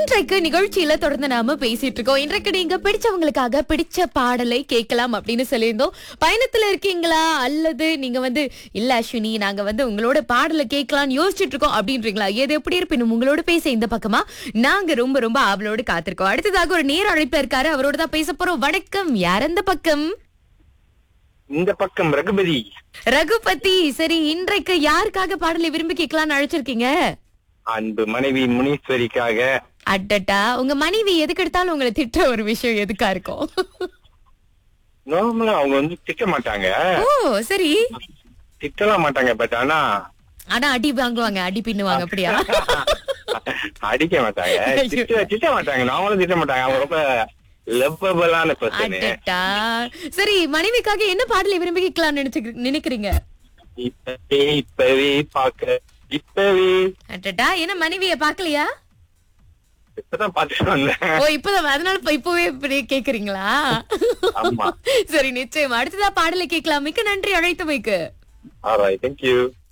இன்றைக்கு நிகழ்ச்சியில தொடர்ந்து நாம பேசிட்டு இருக்கோம் இன்றைக்கு நீங்க பிடிச்சவங்களுக்காக பிடிச்ச பாடலை கேட்கலாம் அப்படின்னு சொல்லியிருந்தோம் பயணத்துல இருக்கீங்களா அல்லது நீங்க வந்து இல்ல அஸ்வினி நாங்க வந்து உங்களோட பாடலை கேட்கலாம்னு யோசிச்சுட்டு இருக்கோம் அப்படின்றீங்களா எது எப்படி இருப்பினும் உங்களோட பேச இந்த பக்கமா நாங்க ரொம்ப ரொம்ப ஆவலோடு காத்திருக்கோம் அடுத்ததாக ஒரு நேர் அழைப்பு இருக்காரு அவரோட தான் பேச போறோம் வணக்கம் யார் அந்த பக்கம் இந்த பக்கம் ரகுபதி ரகுபதி சரி இன்றைக்கு யாருக்காக பாடலை விரும்பி கேட்கலாம்னு அழைச்சிருக்கீங்க அன்பு மனைவி முனீஸ்வரிக்காக அட்டட்டா உங்க மனைவி எதுக்கு எடுத்தாலும் உங்களை திட்டுற ஒரு விஷயம் எதுக்கா இருக்கும் நார்மலா அவங்க வந்து திட்ட மாட்டாங்க ஓ சரி திட்டலாம் மாட்டாங்க பட் ஆனா ஆனா அடி வாங்குவாங்க அடி பின்னுவாங்க அப்படியா அடிக்க மாட்டாங்க ஐயோ. திட்ட திட்ட மாட்டாங்க நாங்களும் திட்ட மாட்டாங்க அவங்க ரொம்ப லவ்வபிளான பர்சன் அட்டட்டா சரி மனைவிக்காக என்ன பாடலை விரும்பி கேட்கலாம்னு நினைச்சு நினைக்கிறீங்க இப்பவே இப்பவே பாக்க இப்பவே அட்டட்டா என்ன மனைவிய பாக்கலையா இப்பதான் பாத்துட்டு வந்தேன் ஓ இப்பதான் அதனால இப்ப இப்பவே இப்படி கேக்குறீங்களா ஆமா சரி நிச்சயம் அடுத்ததா பாடலை கேட்கலாம் மிக்க நன்றி அழைத்தமைக்கு ஆராய் தேங்க்யூ